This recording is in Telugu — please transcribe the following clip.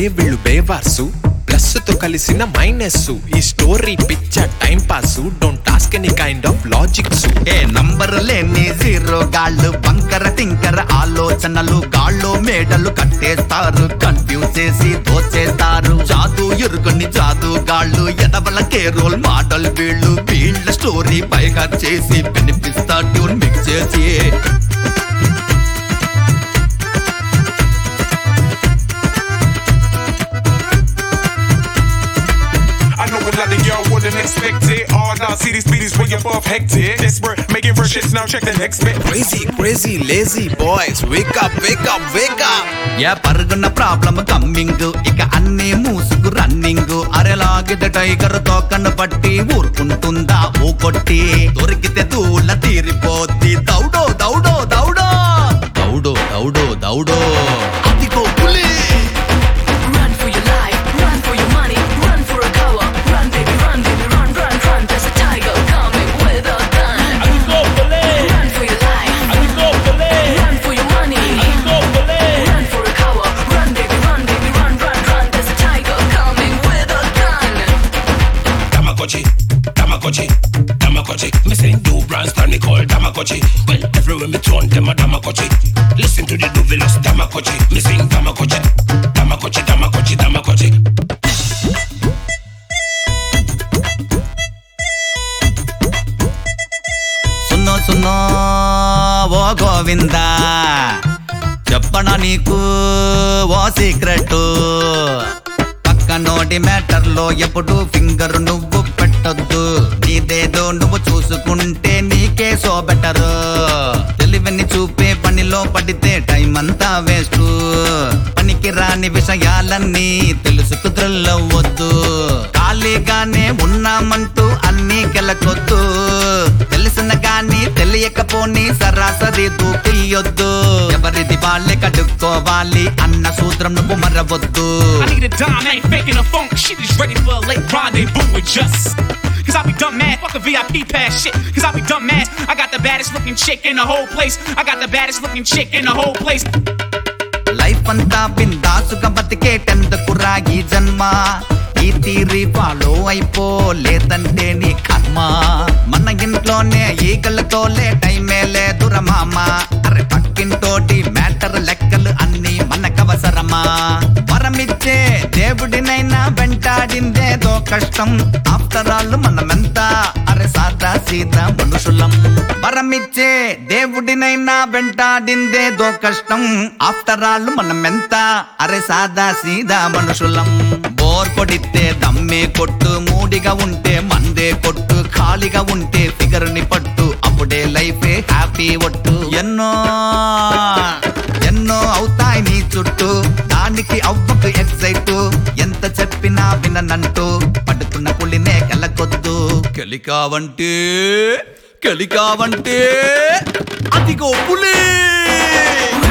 వీళ్ళు బేవార్సు ప్లస్ తో కలిసిన మైనస్ ఈ story picture time pass don't ask any kind of logics a number లేని జీరో గాళ్ళు బంకర టింకర ఆలోచనలు గాళ్ళు మేడలు కట్టేస్తారు కన్ఫ్యూజ్ చేసి దోచేస్తారు జాదు ఎరుగని జాదు గాళ్ళు ఎదవలకే రోల్ మోడల్ వీళ్ళు వీళ్ళ స్టోరీ పైగా చేసి వినిపిస్తా ట్యూన్ మిక్స్ చేసి I know a lot of y'all wouldn't expect it. Oh, nah, see these beaties way above hectic. Desperate, making fresh hits, now check the next bit. Crazy crazy lazy boys wake up wake up wake up ఏ పరుగున్న ప్రాబ్లం కమ్మింగ్ ఇక అన్ని మూసుకు రన్నింగ్ అరెలాగిద టైగర్ తోకను పట్టి ఊరుకుంటుందా ఊ కొట్టి దొరికితే దూల తీరిపోద్ది దౌడో దౌడో దౌడో దౌడో దౌడో దౌడో అదిగో పులి Run for your life, run for your money, run for a cover. Run, baby, run, baby, run, run, run. There's a tiger coming with a gun. Run for your life, run for your money. Run for a cover. Run, baby, run, baby, run, run, run. There's a tiger coming with a gun. Tamagotchi, Tamagotchi, Tamagotchi. Me say new brands stand me called Tamagotchi. Well, everywhere me turn them a Tamagotchi. Listen to the Duvelos Tamagotchi. Me sing Tamagotchi, Tamagotchi, Tamagotchi, Tamagotchi. సున్నో సున్నో ఓ గోవిందా చెప్పనా నీకు ఓ సీక్రెట్ పక్క నోటి మ్యాటర్ లో ఎప్పుడు ఫింగర్ నువ్వు పెట్టొద్దు నీదేదో నువ్వు చూసుకుంటే నీకే సో బెటర్ తెలివిని చూపే పనిలో పడితే టైం అంతా వేస్ట్ పనికి రాని విషయాలన్నీ తెలుసుకు త్రిల్లవద్దు ఖాళీగానే ఉన్నామంటూ అన్నీ కెలకొద్దు తెలిసిన గాని తెలియకపోని సరాసరి దూకియొద్దు ఎవరిది వాళ్ళే కడుక్కోవాలి అన్న సూత్రం నువ్వు మరవద్దు I need a dime, I ain't faking a funk. Shit is ready for a late rendezvous with just. Cause I be dumb mad, fuck a VIP pass shit. Cause I be dumb mad, I got the baddest looking chick in the whole place. I got the baddest looking chick in the whole place. Life అంతా బిందాసుగా బతికేటెందుకు రాగి జన్మ ఈ తీరి ఫాలో అయిపోలేదంటే నీ కర్మ మన ఇంట్లోనే ఈగలతోలే టైమే లేదురా మామ అరే పక్కింటోటి మ్యాటర్ లెక్కలు అన్ని మనకవసరమా వరమిచ్చే దేవుడినైనా వెంటాడిందేదో కష్టం ఆఫ్టర్ ఆల్ మనమెంతా అరే సాదా సీదా మనుషులం వరమిచ్చే దేవుడినైనా వెంటాడిందేదో కష్టం ఆఫ్టర్ ఆల్ మనమెంత అరే సాదా సీదా మనుషులం బోర్ కొడితే దమ్మే కొట్టు మూడిగా ఉంటే మందే కొట్టు ఖాళీగా ఉంటే ఫిగర్ ని పట్టు అప్పుడే లైఫే హ్యాపీ ఒట్టు ఎన్నో ఎన్నో అవుతాయి నీ చుట్టూ దానికి అవ్వకు ఎక్సైట్ ఎంత చెప్పినా విననంటూ పడుతున్న పులినే కెలకొద్దు కెలికావంటే కెలికావంటే అదిగో పులి